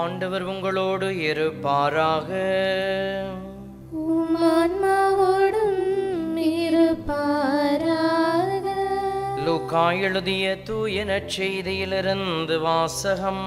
ஆண்டவர் உங்களோடு இருப்பாராக உம்மான்மாவோடும் இருப்பாராக லூக்கா எழுதிய தூய நற்செய்தியிலிருந்து வாசகம்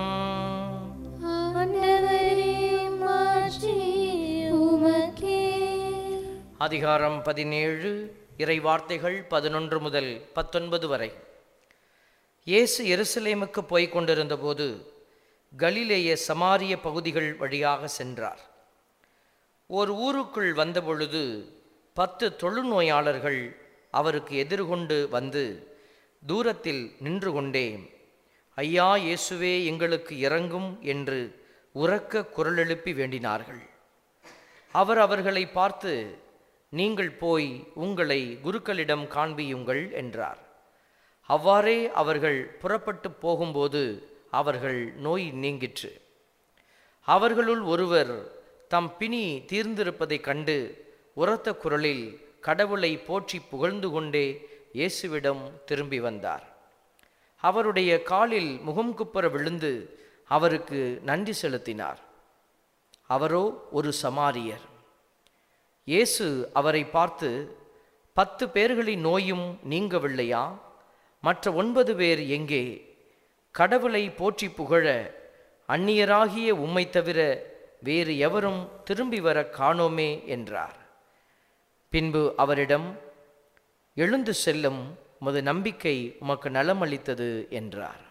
ஆண்டவரே மாற்றி உமக்கே அதிகாரம் பதினேழு இறை வார்த்தைகள் பதினொன்று முதல் பத்தொன்பது வரை இயேசு எருசலேமுக்கு போய்க் கொண்டிருந்தபோது கலிலேய சமாரிய பகுதிகள் வழியாக சென்றார் ஓர் ஊருக்குள் வந்தபொழுது பத்து தொழுநோயாளர்கள் அவருக்கு எதிர்கொண்டு வந்து தூரத்தில் நின்று கொண்டே ஐயா இயேசுவே எங்களுக்கு இறங்கும் என்று உரக்க குரல் எழுப்பி வேண்டினார்கள் அவர் அவர்களை பார்த்து நீங்கள் போய் உங்களை குருக்களிடம் காண்பியுங்கள் என்றார் அவ்வாறே அவர்கள் புறப்பட்டு போகும்போது அவர்கள் நோய் நீங்கிற்று அவர்களுள் ஒருவர் தம் பிணி தீர்ந்திருப்பதைக் கண்டு உரத்த குரலில் கடவுளை போற்றி புகழ்ந்து கொண்டே இயேசுவிடம் திரும்பி வந்தார் அவருடைய காலில் முகம் குப்புற விழுந்து அவருக்கு நன்றி செலுத்தினார் அவரோ ஒரு சமாரியர் இயேசு அவரை பார்த்து பத்து பேர்களின் நோயும் நீங்கவில்லையா மற்ற ஒன்பது பேர் எங்கே கடவுளை போற்றி புகழ அந்நியராகிய உம்மை தவிர வேறு எவரும் திரும்பி வர காணோமே என்றார் பின்பு அவரிடம் எழுந்து செல்லும் உமது நம்பிக்கை உமக்கு நலமளித்தது என்றார்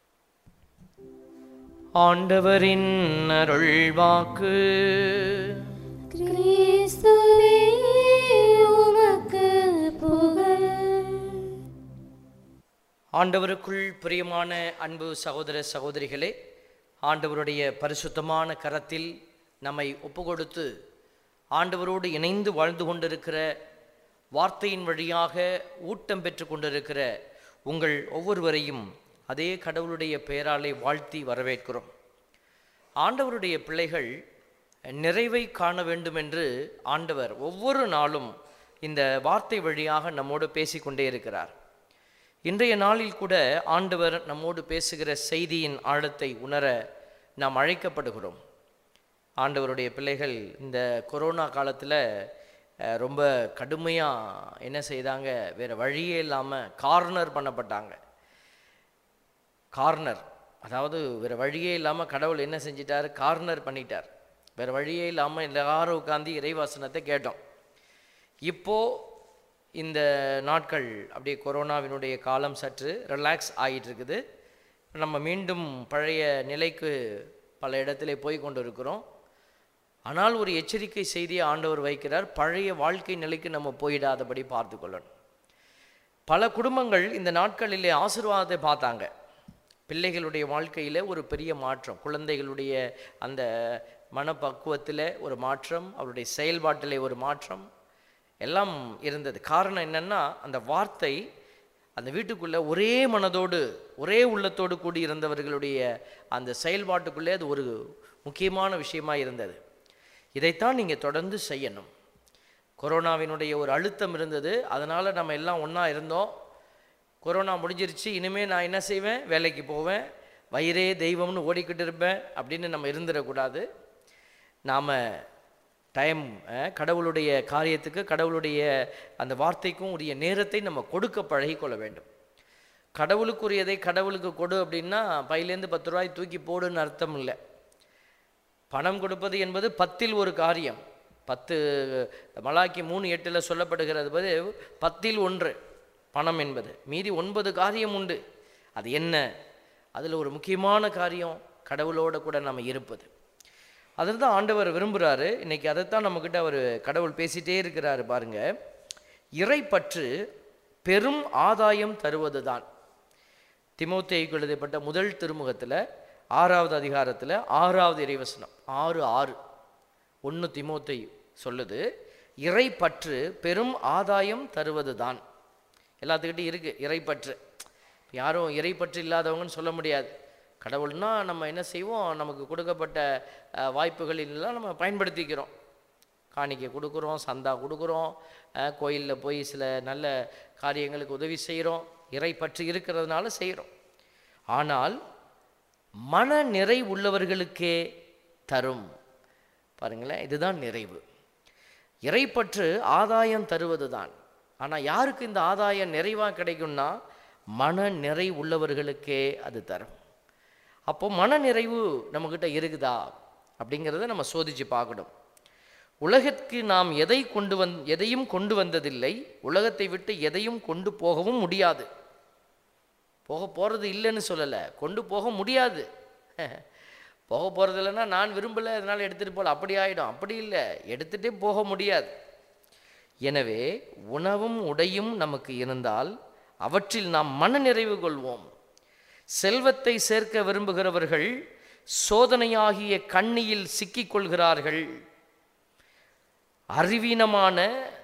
ஆண்டவரின் அருள்வாக்கு கிறிஸ்துவே உமக்கு புகழ் ஆண்டவருக்குள் பிரியமான அன்பு சகோதர சகோதரிகளே ஆண்டவருடைய பரிசுத்தமான கரத்தில் நம்மை ஒப்புக்கொடுத்து ஆண்டவரோடு இணைந்து வாழ்ந்து கொண்டிருக்கிற வார்த்தையின் வழியாக ஊட்டம் பெற்று கொண்டிருக்கிற உங்கள் ஒவ்வொருவரையும் அதே கடவுளுடைய பெயராலே வாழ்த்தி வரவேற்கிறோம் ஆண்டவருடைய பிள்ளைகள் நிறைவை காண வேண்டும் என்று ஆண்டவர் ஒவ்வொரு நாளும் இந்த வார்த்தை வழியாக நம்மோடு பேசிக்கொண்டே இருக்கிறார் இன்றைய நாளில் கூட ஆண்டவர் நம்மோடு பேசுகிற செய்தியின் ஆழத்தை உணர நாம் அழைக்கப்படுகிறோம் ஆண்டவருடைய பிள்ளைகள் இந்த கொரோனா காலத்தில் அஹ், ரொம்ப கடுமையாக என்ன செய்தாங்க வேறு வழியே இல்லாமல் கார்னர் பண்ணப்பட்டாங்க கார்னர் அதாவது வேறு வழியே இல்லாமல் கடவுள் என்ன செஞ்சிட்டார் கார்னர் பண்ணிட்டார் வேறு வழியே இல்லாமல் எல்லாரும் உட்காந்து இறைவாசனத்தை கேட்டோம் இப்போ இந்த நாட்கள் அப்படியே கொரோனாவினுடைய காலம் சற்று ரிலாக்ஸ் ஆகிட்டு இருக்குது நம்ம மீண்டும் பழைய நிலைக்கு பல இடத்திலே போய் கொண்டு இருக்கிறோம் ஆனால் ஒரு எச்சரிக்கை செய்தியை ஆண்டவர் வைக்கிறார் பழைய வாழ்க்கை நிலைக்கு நம்ம போயிடாதபடி பார்த்து கொள்ளணும் பல குடும்பங்கள் இந்த நாட்களிலே ஆசீர்வாதத்தை பார்த்தாங்க பிள்ளைகளுடைய வாழ்க்கையில் ஒரு பெரிய மாற்றம் குழந்தைகளுடைய அந்த மனப்பக்குவத்தில் ஒரு மாற்றம் அவருடைய செயல்பாட்டிலே ஒரு மாற்றம் எல்லாம் இருந்தது காரணம் என்னன்னா அந்த வார்த்தை அந்த வீட்டுக்குள்ளே ஒரே மனதோடு ஒரே உள்ளத்தோடு கூடி இருந்தவர்களுடைய அந்த செயல்பாட்டுக்குள்ளே அது ஒரு முக்கியமான விஷயமா இருந்தது இதைத்தான் நீங்கள் தொடர்ந்து செய்யணும் கொரோனாவினுடைய ஒரு அழுத்தம் இருந்தது அதனால் நம்ம எல்லாம் ஒன்றா இருந்தோம் கொரோனா முடிஞ்சிருச்சு இனிமேல் நான் என்ன செய்வேன் வேலைக்கு போவேன் வயிறே தெய்வம்னு ஓடிக்கிட்டு இருப்பேன் அப்படின்னு நம்ம இருந்துடக்கூடாது நாம் டைம் கடவுளுடைய காரியத்துக்கு கடவுளுடைய அந்த வார்த்தைக்கும் உரிய நேரத்தை நம்ம கொடுக்க பழகிக்கொள்ள வேண்டும் கடவுளுக்குரியதை கடவுளுக்கு கொடு அப்படின்னா பையிலேருந்து பத்து ரூபாய் தூக்கி போடுன்னு அர்த்தம் இல்லை பணம் கொடுப்பது என்பது பத்தில் ஒரு காரியம் பத்து மலாக்கி மூணு எட்டில் சொல்லப்படுகிறது போது பத்தில் ஒன்று பணம் என்பது மீதி ஒன்பது காரியம் உண்டு அது என்ன அதில் ஒரு முக்கியமான காரியம் கடவுளோட கூட நம்ம இருப்பது அதில் தான் ஆண்டவர் விரும்புகிறாரு இன்னைக்கு அதைத்தான் நம்மக்கிட்ட அவர் கடவுள் பேசிட்டே இருக்கிறாரு பாருங்க இறைப்பற்று பெரும் ஆதாயம் தருவது தான் திமோத்தேயுக்கு எழுதப்பட்ட முதல் திருமுகத்தில் ஆறாவது அதிகாரத்தில் ஆறாவது இறைவசனம் ஆறு ஆறு ஒன்று திமோத்தேயு சொல்லுது இறைப்பற்று பெரும் ஆதாயம் தருவது தான் எல்லாத்துக்கிட்டையும் இருக்குது இறைப்பற்று யாரும் இறைப்பற்று இல்லாதவங்கன்னு சொல்ல முடியாது கடவுள்னா நம்ம என்ன செய்வோம் நமக்கு கொடுக்கப்பட்ட அஹ், வாய்ப்புகளிலெல்லாம் நம்ம பயன்படுத்திக்கிறோம் காணிக்கை கொடுக்குறோம் சந்தா கொடுக்குறோம் கோயிலில் போய் சில நல்ல காரியங்களுக்கு உதவி செய்கிறோம் இறை பற்றி இருக்கிறதுனால செய்கிறோம் ஆனால் மன நிறை உள்ளவர்களுக்கே தரும் பாருங்களேன் இதுதான் நிறைவு இறைப்பற்று ஆதாயம் தருவது தான் ஆனால் யாருக்கு இந்த ஆதாயம் நிறைவாக கிடைக்கும்னா மன நிறை உள்ளவர்களுக்கே அது தரும் அப்போ மன நிறைவு நம்மக்கிட்ட இருக்குதா அப்படிங்கிறத நம்ம சோதித்து பார்க்கணும் உலகத்துக்கு நாம் எதை கொண்டு வந் எதையும் கொண்டு வந்ததில்லை உலகத்தை விட்டு எதையும் கொண்டு போகவும் முடியாது போக போகிறது இல்லைன்னு சொல்லலை கொண்டு போக முடியாது போக போகிறது இல்லைன்னா நான் விரும்பலை அதனால் எடுத்துகிட்டு போகல அப்படி ஆகிடும் அப்படி இல்லை எடுத்துகிட்டே போக முடியாது எனவே உணவும் உடையும் நமக்கு இருந்தால் அவற்றில் நாம் மன நிறைவு கொள்வோம் செல்வத்தை சேர்க்க விரும்புகிறவர்கள் சோதனையாகிய கண்ணியில் சிக்கிக்கொள்கிறார்கள் அறிவீனமான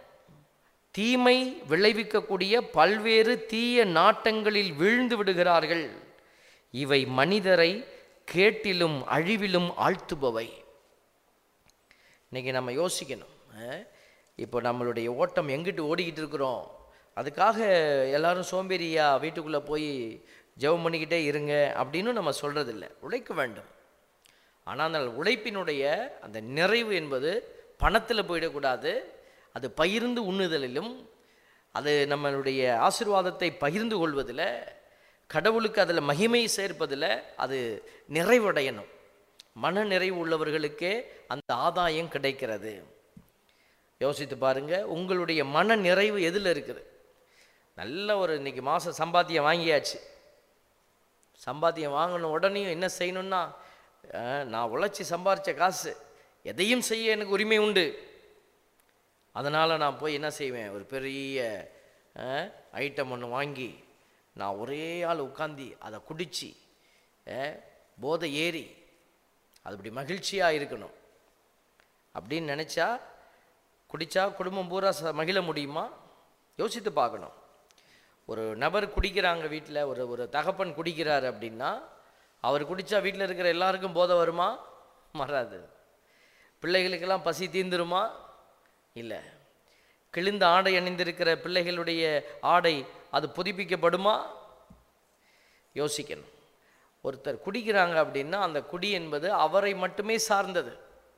தீமை விளைவிக்கக்கூடிய பல்வேறு தீய நாட்டங்களில் வீழ்ந்து விடுகிறார்கள் இவை மனிதரை கேட்டிலும் அழிவிலும் ஆழ்த்துபவை இன்னைக்கு நம்ம யோசிக்கணும் அஹ், இப்போ நம்மளுடைய ஓட்டம் எங்கிட்டு ஓடிக்கிட்டு இருக்கிறோம் அதுக்காக எல்லாரும் சோம்பேறியா வீட்டுக்குள்ளே போய் ஜெபம் பண்ணிக்கிட்டே இருங்க அப்படின்னு நம்ம சொல்கிறதில்ல உழைக்க வேண்டும் ஆனால் அந்த உழைப்பினுடைய அந்த நிறைவு என்பது பணத்தில் போயிடக்கூடாது அது பகிர்ந்து உண்ணுதலிலும் அது நம்மளுடைய ஆசீர்வாதத்தை பகிர்ந்து கொள்வதில் கடவுளுக்கு அதில் மகிமை சேர்ப்பதில் அது நிறைவடையணும் மன நிறைவு உள்ளவர்களுக்கே அந்த ஆதாயம் கிடைக்கிறது யோசித்து பாருங்க உங்களுடைய மன நிறைவு எதில் இருக்குது நல்ல ஒரு இன்னைக்கு மாதம் சம்பாத்தியம் வாங்கியாச்சு சம்பாத்தியம் வாங்கின உடனே என்ன செய்யணும்னா அஹ், நான் உழைச்சி சம்பாரித்த காசு எதையும் செய்ய எனக்கு உரிமை உண்டு அதனால் நான் போய் என்ன செய்வேன் ஒரு பெரிய ஐட்டம் ஒன்று வாங்கி நான் ஒரே ஆள் உட்காந்தி அதை குடித்து போதை ஏறி அது இப்படி மகிழ்ச்சியாக இருக்கணும் அப்படின்னு நினச்சா குடித்தா குடும்பம் பூரா ச மகிழ முடியுமா யோசித்து பார்க்கணும் ஒரு நபர் குடிக்கிறாங்க வீட்டில் ஒரு ஒரு தகப்பன் குடிக்கிறார் அப்படின்னா அவர் குடித்தா வீட்டில் இருக்கிற எல்லாருக்கும் போதை வருமா வராது பிள்ளைகளுக்கெல்லாம் பசி தீந்துருமா இல்லை கிழிந்த ஆடை அணிந்திருக்கிற பிள்ளைகளுடைய ஆடை அது புதுப்பிக்கப்படுமா யோசிக்கணும் ஒருத்தர் குடிக்கிறாங்க அப்படின்னா அந்த குடி என்பது அவரை மட்டுமே சார்ந்தது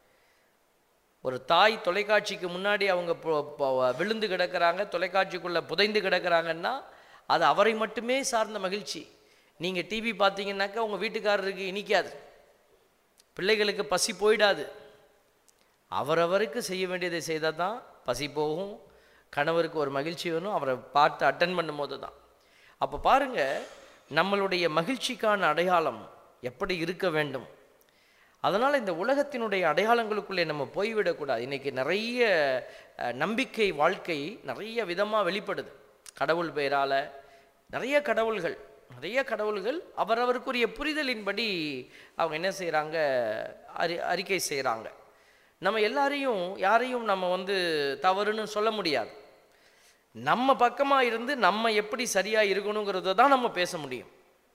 ஒரு தாய் தொலைக்காட்சிக்கு முன்னாடி அவங்க பொ- பொ- விழுந்து கிடக்கிறாங்க தொலைக்காட்சிக்குள்ளே புதைந்து கிடக்கிறாங்கன்னா அது அவரை மட்டுமே சார்ந்த மகிழ்ச்சி நீங்கள் டிவி பார்த்தீங்கன்னாக்கா உங்கள் வீட்டுக்காரருக்கு இனிக்காது பிள்ளைகளுக்கு பசி போயிடாது அவரவருக்கு செய்ய வேண்டியதை செய்தால் தான் பசி போகும் கணவருக்கு ஒரு மகிழ்ச்சி வேணும் அவரை பார்த்து அட்டன் பண்ணும்போது தான் அப்போ பாருங்க நம்மளுடைய மகிழ்ச்சிக்கான அடையாளம் எப்படி இருக்க வேண்டும் அதனால் இந்த உலகத்தினுடைய அடையாளங்களுக்குள்ளே நம்ம போய்விடக்கூடாது இன்றைக்கி நிறைய அஹ், நம்பிக்கை வாழ்க்கை நிறைய விதமாக வெளிப்படுது கடவுள் பெயரால் நிறைய கடவுள்கள் நிறைய கடவுள்கள் அவரவருக்குரிய புரிதலின்படி அவங்க என்ன செய்கிறாங்க அறி அறிக்கை செய்கிறாங்க நம்ம எல்லாரையும் யாரையும் நம்ம வந்து தவறுன்னு சொல்ல முடியாது நம்ம பக்கமாக இருந்து நம்ம எப்படி சரியாக இருக்கணுங்கிறத தான் நம்ம பேச முடியும்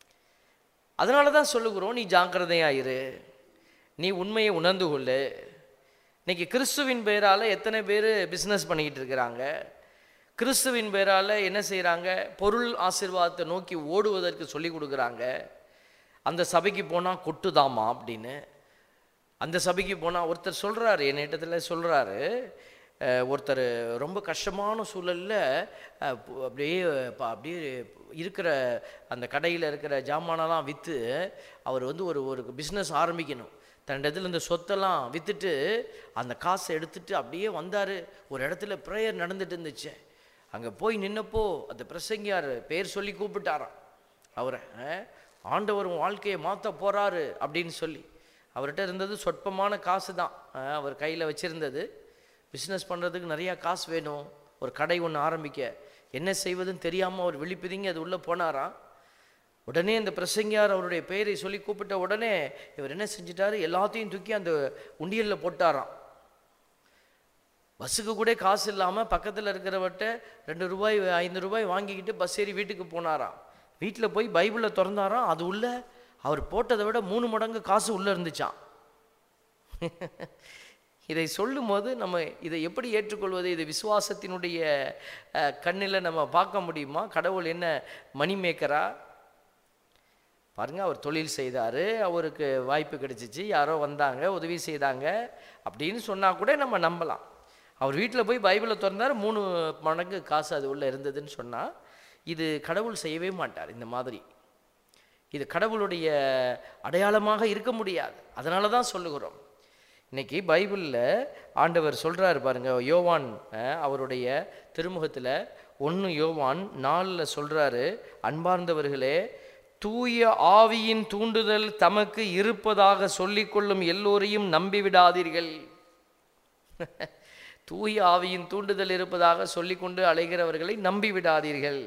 அதனால தான் சொல்லுகிறோம் நீ ஜாக்கிரதையா இரு நீ உண்மையை உணர்ந்து கொள்ளு இன்னைக்கு கிறிஸ்துவின் பெயரால் எத்தனை பேர் பிஸ்னஸ் பண்ணிக்கிட்டு இருக்கிறாங்க கிறிஸ்துவின் பெயரால் என்ன செய்கிறாங்க பொருள் ஆசீர்வாதத்தை நோக்கி ஓடுவதற்கு சொல்லி கொடுக்குறாங்க அந்த சபைக்கு போனால் கொட்டுதாமா அப்படின்னு அந்த சபைக்கு போனால் ஒருத்தர் சொல்கிறாரு என்னிடத்தில் சொல்கிறாரு ஒருத்தர் ரொம்ப கஷ்டமான சூழலில் அப்படியே ப- அப்படியே இருக்கிற அந்த கடையில் இருக்கிற ஜாமானெல்லாம் விற்று அவர் வந்து ஒரு ஒரு பிஸ்னஸ் ஆரம்பிக்கணும் தன்னிடத்தில் இந்த சொத்தெல்லாம் விற்றுட்டு அந்த காசை எடுத்துட்டு அப்படியே வந்தார் ஒரு இடத்துல ப்ரேயர் நடந்துட்டு இருந்துச்சு அங்கே போய் நின்னப்போ அந்த பிரசங்கியார் பேர் சொல்லி கூப்பிட்டாராம் அவரை அஹ், ஆண்டவர் உன் வாழ்க்கையை மாற்ற போகிறாரு அப்படின்னு சொல்லி அவர்கிட்ட இருந்தது சொற்பமான காசு தான் அஹ், அவர் கையில் வச்சுருந்தது பிஸ்னஸ் பண்ணுறதுக்கு நிறையா காசு வேணும் ஒரு கடை ஒன்று ஆரம்பிக்க என்ன செய்வதுன்னு தெரியாமல் அவர் விழிப்புதிங்க அது உள்ளே போனாராம் உடனே அந்த பிரசங்கியார் அவருடைய பெயரை சொல்லி கூப்பிட்ட உடனே இவர் என்ன செஞ்சிட்டாரு எல்லாத்தையும் தூக்கி அந்த உண்டியலில் போட்டாராம் பஸ்ஸுக்கு கூட காசு இல்லாமல் பக்கத்தில் இருக்கிறவர்கிட்ட ரெண்டு ரூபாய் ஐந்து ரூபாய் வாங்கிக்கிட்டு பஸ் ஏறி வீட்டுக்கு போனாராம் வீட்டில் போய் பைபிளை திறந்தாராம் அது உள்ள அவர் போட்டதை விட மூணு மடங்கு காசு உள்ளே இருந்துச்சாம் இதை சொல்லும்போது நம்ம இதை எப்படி ஏற்றுக்கொள்வது இது விசுவாசத்தினுடைய கண்ணில் நம்ம பார்க்க முடியுமா கடவுள் என்ன மணி மேக்கரா பாருங்க அவர் தொழில் செய்தார் அவருக்கு வாய்ப்பு கிடைச்சிச்சு யாரோ வந்தாங்க உதவி செய்தாங்க அப்படின்னு சொன்னால் கூட நம்ம நம்பலாம் அவர் வீட்டில் போய் பைபிளை திறந்தார் மூணு மடங்கு காசு அது உள்ளே இருந்ததுன்னு சொன்னால் இது கடவுள் செய்யவே மாட்டார் இந்த மாதிரி இது கடவுளுடைய அடையாளமாக இருக்க முடியாது அதனால தான் சொல்லுகிறோம் இன்னைக்கு பைபிளில் ஆண்டவர் சொல்கிறாரு பாருங்க யோவான் அஹ், அவருடைய திருமுகத்தில் ஒன்று யோவான் நாலில் சொல்கிறாரு அன்பார்ந்தவர்களே தூய ஆவியின் தூண்டுதல் தமக்கு இருப்பதாக சொல்லிக்கொள்ளும் எல்லோரையும் நம்பிவிடாதீர்கள் தூய ஆவியின் தூண்டுதல் இருப்பதாக சொல்லிக்கொண்டு அலைகிறவர்களை நம்பிவிடாதீர்கள்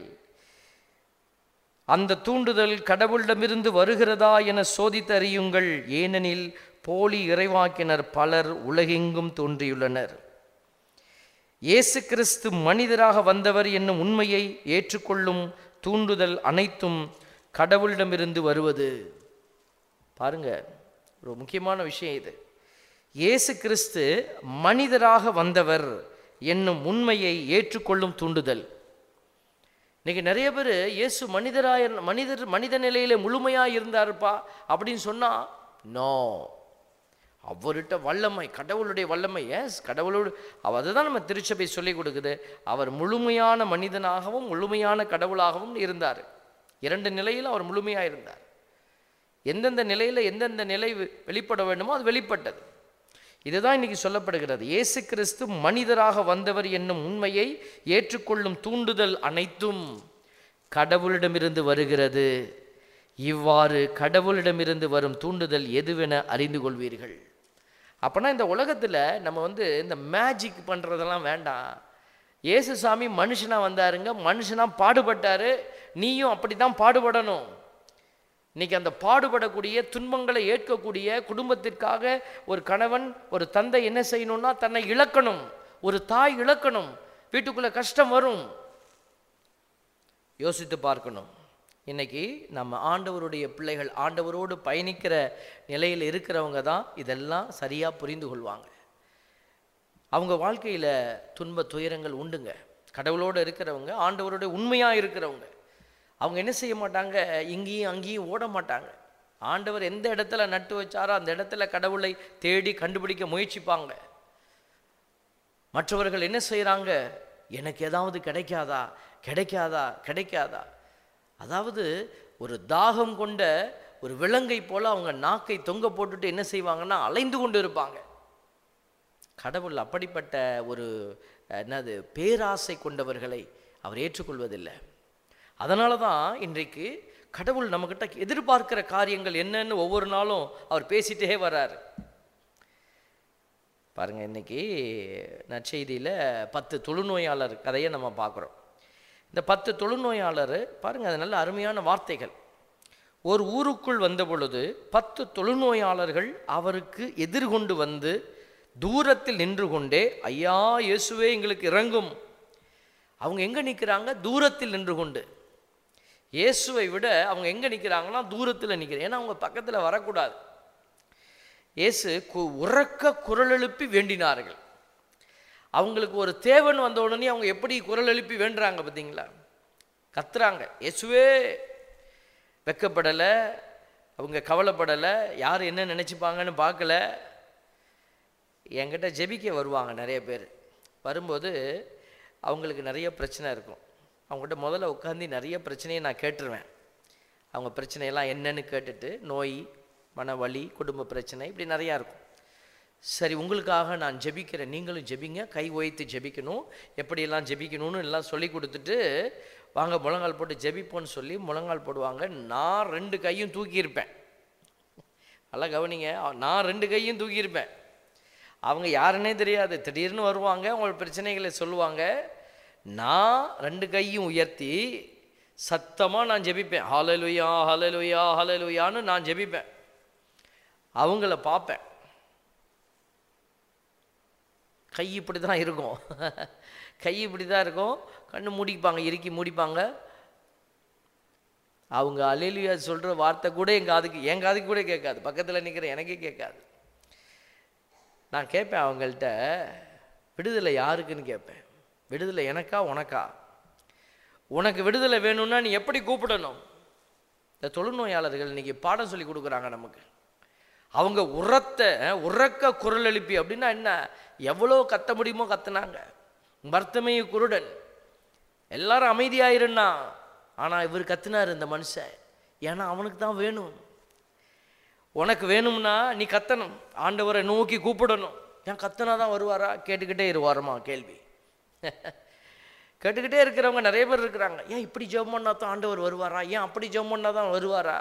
அந்த தூண்டுதல் கடவுளிடமிருந்து வருகிறதா என சோதித்தறியுங்கள் ஏனெனில் போலி இறைவாக்கினர் பலர் உலகெங்கும் தோன்றியுள்ளனர் இயேசு கிறிஸ்து மனிதராக வந்தவர் என்னும் உண்மையை ஏற்றுக்கொள்ளும் தூண்டுதல் அனைத்தும் கடவுளிடமிருந்து வருவது பாருங்க ஒரு முக்கியமான விஷயம் இது இயேசு கிறிஸ்து மனிதராக வந்தவர் என்னும் உண்மையை ஏற்றுக்கொள்ளும் தூண்டுதல் இன்னைக்கு நிறைய பேர் இயேசு மனிதராய மனிதர் மனித நிலையில முழுமையாக இருந்தாருப்பா அப்படின்னு சொன்னா நோ அவர்கிட்ட வல்லமை கடவுளுடைய வல்லமை எஸ் கடவுளோடு அவ- அதுதான் நம்ம திருச்சபை சொல்லி கொடுக்குது அவர் முழுமையான மனிதனாகவும் முழுமையான கடவுளாகவும் இருந்தார் இரண்டு நிலையில் அவர் முழுமையாக இருந்தார் எந்தெந்த நிலையில் எந்தெந்த நிலை வெ- வெளிப்பட வேண்டுமோ அது வெளிப்பட்டது இதுதான் இன்னைக்கு சொல்லப்படுகிறது இயேசு கிறிஸ்து மனிதராக வந்தவர் என்னும் உண்மையை ஏற்றுக்கொள்ளும் தூண்டுதல் அனைத்தும் கடவுளிடமிருந்து வருகிறது இவ்வாறு கடவுளிடமிருந்து வரும் தூண்டுதல் எதுவென அறிந்து கொள்வீர்கள் அப்போனா இந்த உலகத்தில் நம்ம வந்து இந்த மேஜிக் பண்ணுறதெல்லாம் வேண்டாம் இயேசு சாமி மனுஷனாக வந்தாருங்க மனுஷனாக பாடுபட்டாரு நீயும் அப்படி தான் பாடுபடணும் இன்னைக்கு அந்த பாடுபடக்கூடிய துன்பங்களை ஏற்கக்கூடிய குடும்பத்திற்காக ஒரு கணவன் ஒரு தந்தை என்ன செய்யணும்னா தன்னை இழக்கணும் ஒரு தாய் இழக்கணும் வீட்டுக்குள்ள கஷ்டம் வரும் யோசித்து பார்க்கணும் இன்னைக்கு நம்ம ஆண்டவருடைய பிள்ளைகள் ஆண்டவரோடு பயணிக்கிற நிலையில் இருக்கிறவங்க தான் இதெல்லாம் சரியாக புரிந்து கொள்வாங்க அவங்க வாழ்க்கையில் துன்ப துயரங்கள் உண்டுங்க கடவுளோடு இருக்கிறவங்க ஆண்டவருடைய உண்மையாக இருக்கிறவங்க அவங்க என்ன செய்ய மாட்டாங்க இங்கேயும் அங்கேயும் ஓட மாட்டாங்க ஆண்டவர் எந்த இடத்துல நட்டு வச்சாரோ அந்த இடத்துல கடவுளை தேடி கண்டுபிடிக்க முயற்சிப்பாங்க மற்றவர்கள் என்ன செய்கிறாங்க எனக்கு ஏதாவது கிடைக்காதா கிடைக்காதா கிடைக்காதா அதாவது ஒரு தாகம் கொண்ட ஒரு விலங்கை போல அவங்க நாக்கை தொங்க போட்டுட்டு என்ன செய்வாங்கன்னா அலைந்து கொண்டு இருப்பாங்க கடவுள் அப்படிப்பட்ட ஒரு அஹ், என்னது பேராசை கொண்டவர்களை அவர் ஏற்றுக்கொள்வதில்லை அதனால தான் இன்றைக்கு கடவுள் நம்மக்கிட்ட எதிர்பார்க்கிற காரியங்கள் என்னன்னு ஒவ்வொரு நாளும் அவர் பேசிட்டே வர்றாரு பாருங்க இன்னைக்கு நற்செய்தியில் பத்து தொழுநோயாளர் கதையை நம்ம பார்க்குறோம் இந்த பத்து தொழுநோயாளர் பாருங்க அது நல்ல அருமையான வார்த்தைகள் ஒரு ஊருக்குள் வந்த பொழுது பத்து தொழுநோயாளர்கள் அவருக்கு எதிர்கொண்டு வந்து தூரத்தில் நின்று கொண்டே ஐயா இயேசுவே எங்களுக்கு இறங்கும் அவங்க எங்கே நிற்கிறாங்க தூரத்தில் நின்று கொண்டு இயேசுவை விட அவங்க எங்கே நிற்கிறாங்கன்னா தூரத்தில் நிற்கிறாங்க ஏன்னா அவங்க பக்கத்தில் வரக்கூடாது இயேசு கு- உரக்க குரல் எழுப்பி வேண்டினார்கள் அவங்களுக்கு ஒரு தேவன் வந்த உடனே அவங்க எப்படி குரல் எழுப்பி வேண்டுறாங்க பார்த்தீங்களா கத்துறாங்க இயேசுவே வெக்கப்படலை அவங்க கவலைப்படலை யார் என்ன நினச்சிப்பாங்கன்னு பார்க்கல என்கிட்ட ஜெபிக்க வருவாங்க நிறைய பேர் வரும்போது அவங்களுக்கு நிறைய பிரச்சனை இருக்கும் அவங்ககிட்ட முதல்ல உட்காந்து நிறைய பிரச்சனையை நான் கேட்டுருவேன் அவங்க பிரச்சனையெல்லாம் என்னன்னு கேட்டுட்டு நோய் மனவலி குடும்ப பிரச்சனை இப்படி நிறையா இருக்கும் சரி உங்களுக்காக நான் ஜெபிக்கிறேன் நீங்களும் ஜெபிங்க கை ஓய்த்து ஜெபிக்கணும் எப்படியெல்லாம் ஜெபிக்கணும்னு எல்லாம் சொல்லி கொடுத்துட்டு வாங்க முழங்கால் போட்டு ஜெபிப்போன்னு சொல்லி முழங்கால் போடுவாங்க நான் ரெண்டு கையும் தூக்கியிருப்பேன் நல்லா கவனிங்க நான் ரெண்டு கையும் தூக்கியிருப்பேன் அவங்க யாருன்னே தெரியாது திடீர்னு வருவாங்க அவங்க பிரச்சனைகளை சொல்லுவாங்க நான் ரெண்டு கையும் உயர்த்தி சத்தமாக நான் ஜெபிப்பேன் ஹalleluya ஹalleluya ஹalleluyaன்னு நான் ஜெபிப்பேன் அவங்கள பார்ப்பேன் கை இப்படி தான் இருக்கும் கை இப்படி தான் இருக்கும் கண்ணு மூடிப்பாங்க இறுக்கி மூடிப்பாங்க அவங்க அலேலியா சொல்கிற வார்த்தை கூட என் காதுக்கு என் காதுக்கு கூட கேட்காது பக்கத்தில் நிற்கிற எனக்கே கேட்காது நான் கேட்பேன் அவங்கள்ட்ட விடுதலை யாருக்குன்னு கேட்பேன் விடுதலை எனக்கா உனக்கா உனக்கு விடுதலை வேணும்னா நீ எப்படி கூப்பிடணும் இந்த தொழுநோயாளர்கள் இன்னைக்கு பாடம் சொல்லி கொடுக்குறாங்க நமக்கு அவங்க உரத்த உறக்க குரல் எழுப்பி அப்படின்னா என்ன எவ்வளோ கத்த முடியுமோ கத்துனாங்க மர்த்தமைய குருடன் எல்லாரும் அமைதியாயிருன்னா ஆனால் இவர் கத்துனார் இந்த மனுஷன் ஏன்னா அவனுக்கு தான் வேணும் உனக்கு வேணும்னா நீ கத்தணும் ஆண்டவரை நோக்கி கூப்பிடணும் ஏன் கத்தனா தான் வருவாரா கேட்டுக்கிட்டே இருவாரமா கேள்வி கேட்டுக்கிட்டே இருக்கிறவங்க நிறைய பேர் இருக்கிறாங்க ஏன் இப்படி ஜெபம் பண்ணா தான் ஆண்டவர் வருவாரா ஏன் அப்படி ஜெபம் பண்ணா தான் வருவாரா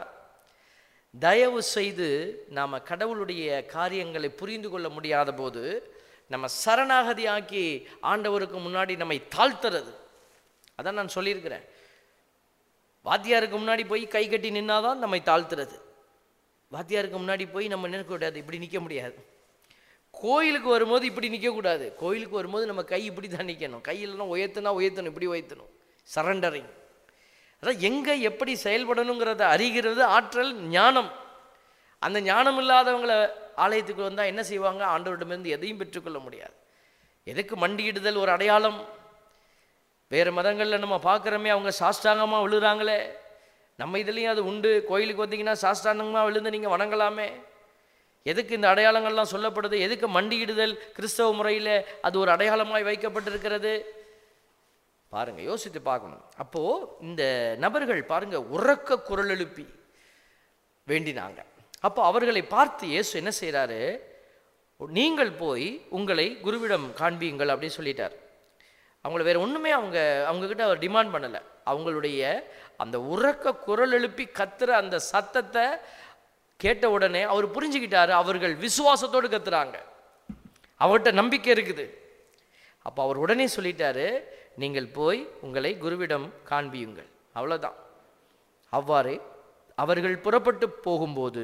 தயவு செய்து நாம் கடவுளுடைய காரியங்களை புரிந்து கொள்ள முடியாத போது நம்ம சரணாகதி ஆக்கி ஆண்டவருக்கு முன்னாடி நம்மை தாழ்த்துறது அதான் நான் சொல்லியிருக்கிறேன் வாத்தியாருக்கு முன்னாடி போய் கை கட்டி நின்னாதான் நம்மை தாழ்த்துறது வாத்தியாருக்கு முன்னாடி போய் நம்ம நிற்கக்கூடாது இப்படி நிற்க முடியாது கோயிலுக்கு வரும்போது இப்படி நிற்கக்கூடாது கோயிலுக்கு வரும்போது நம்ம கை இப்படி தான் நிற்கணும் கையிலலாம் உயர்த்துனா உயர்த்தணும் இப்படி உயர்த்தணும் சரண்டரிங் அதான் எங்கே எப்படி செயல்படணுங்கிறத அறிகிறது ஆற்றல் ஞானம் அந்த ஞானம் இல்லாதவங்கள ஆலயத்துக்கு வந்தால் என்ன செய்வாங்க ஆண்டவரிடமிருந்து எதையும் பெற்றுக்கொள்ள முடியாது எதுக்கு மண்டியிடுதல் ஒரு அடையாளம் வேறு மதங்களில் நம்ம பார்க்குறோமே அவங்க சாஷ்டாங்கமாக விழுறாங்களே நம்ம இதுலேயும் அது உண்டு கோயிலுக்கு வந்தீங்கன்னா சாஷ்டாங்கமாக விழுந்து நீங்கள் வணங்கலாமே எதுக்கு இந்த அடையாளங்கள்லாம் சொல்லப்படுது எதுக்கு மண்டியிடுதல் கிறிஸ்தவ முறையில் அது ஒரு அடையாளமாய் வைக்கப்பட்டிருக்கிறது பாருங்க யோசித்து பார்க்கணும் அப்போ இந்த நபர்கள் பாருங்க உறக்க குரல் எழுப்பி வேண்டினாங்க அப்போ அவர்களை பார்த்து இயேசு என்ன செய்றாரு நீங்கள் போய் உங்களை குருவிடம் காண்பியுங்கள் அப்படின்னு சொல்லிட்டார் அவங்கள வேற ஒண்ணுமே அவங்க அவங்க கிட்ட அவர் டிமாண்ட் பண்ணல அவங்களுடைய அந்த உறக்க குரல் எழுப்பி கத்துற அந்த சத்தத்தை கேட்ட உடனே அவர் புரிஞ்சுக்கிட்டாரு அவர்கள் விசுவாசத்தோடு கத்துறாங்க அவர்கிட்ட நம்பிக்கை இருக்குது அப்போ அவர் உடனே சொல்லிட்டாரு நீங்கள் போய் உங்களை குருவிடம் காண்பியுங்கள் அவ்வளோதான் அவ்வாறே அவர்கள் புறப்பட்டு போகும்போது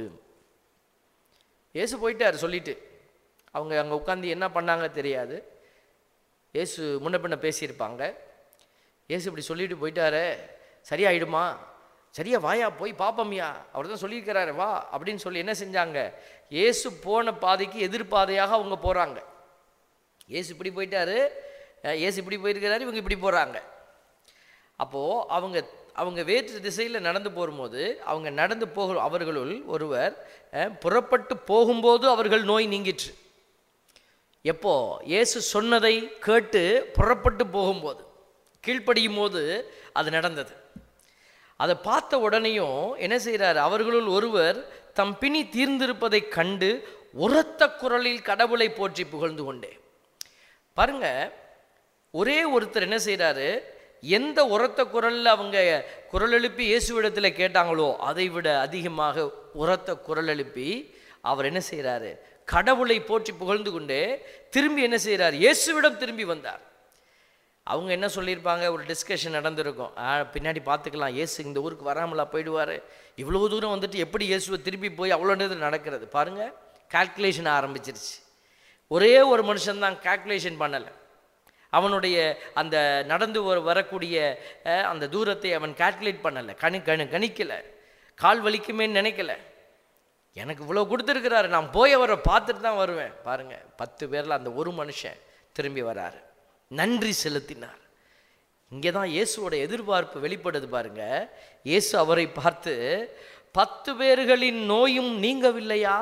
இயேசு போயிட்டார் சொல்லிட்டு அவங்க அங்கே உட்காந்து என்ன பண்ணாங்க தெரியாது இயேசு முன்ன பின்ன பேசியிருப்பாங்க இயேசு இப்படி சொல்லிட்டு போயிட்டாரே சரியாயிடுமா சரியா வாயா போய் பாப்பம்யா அவர் தான் சொல்லியிருக்கிறாரு வா அப்படின்னு சொல்லி என்ன செஞ்சாங்க இயேசு போன பாதைக்கு எதிர்பாதையாக அவங்க போகிறாங்க இயேசு இப்படி போயிட்டாரு அஹ் இயேசு இப்படி போயிருக்கிறாரு இவங்க இப்படி போகிறாங்க அப்போது அவங்க அவங்க வேற்று திசையில் நடந்து போகும்போது அவங்க நடந்து போக அவர்களுள் ஒருவர் அஹ், புறப்பட்டு போகும்போது அவர்கள் நோய் நீங்கிற்று எப்போ இயேசு சொன்னதை கேட்டு புறப்பட்டு போகும்போது கீழ்ப்படியும் போது அது நடந்தது அதை பார்த்த உடனேயும் என்ன செய்கிறார் அவர்களுள் ஒருவர் தம் பிணி தீர்ந்திருப்பதைக் கண்டு உரத்த குரலில் கடவுளை போற்றி புகழ்ந்து கொண்டே பாருங்க ஒரே ஒருத்தர் என்ன செய்கிறாரு எந்த உரத்த குரலில் அவங்க குரல் எழுப்பி இயேசுவிடத்தில் கேட்டாங்களோ அதை விட அதிகமாக உரத்த குரல் எழுப்பி அவர் என்ன செய்கிறாரு கடவுளை போற்றி புகழ்ந்து கொண்டே திரும்பி என்ன செய்கிறார் இயேசுவிடம் திரும்பி வந்தார் அவங்க என்ன சொல்லியிருப்பாங்க ஒரு டிஸ்கஷன் நடந்திருக்கும் ஆ, பின்னாடி பார்த்துக்கலாம் இயேசு இந்த ஊருக்கு வராமலா போயிடுவார் இவ்வளோ தூரம் வந்துட்டு எப்படி இயேசுவை திருப்பி போய் அவ்வளோ நேரம் நடக்கிறது பாருங்கள் கால்குலேஷன் ஆரம்பிச்சிருச்சு ஒரே ஒரு மனுஷன்தான் கால்குலேஷன் பண்ணலை அவனுடைய அந்த நடந்து வர- வரக்கூடிய அஹ், அந்த தூரத்தை அவன் கால்குலேட் பண்ணலை கணி கணி கணிக்கலை கால் வலிக்குமேன்னு நினைக்கல எனக்கு இவ்வளோ கொடுத்துருக்கிறாரு நான் போய் அவரை பார்த்துட்டு தான் வருவேன் பாருங்க பத்து பேரில் அந்த ஒரு மனுஷன் திரும்பி வராரு நன்றி செலுத்தினார் இங்கே தான் இயேசுவோட எதிர்பார்ப்பு வெளிப்படுது பாருங்க இயேசு அவரை பார்த்து பத்து பேர்களின் நோயும் நீங்கவில்லையா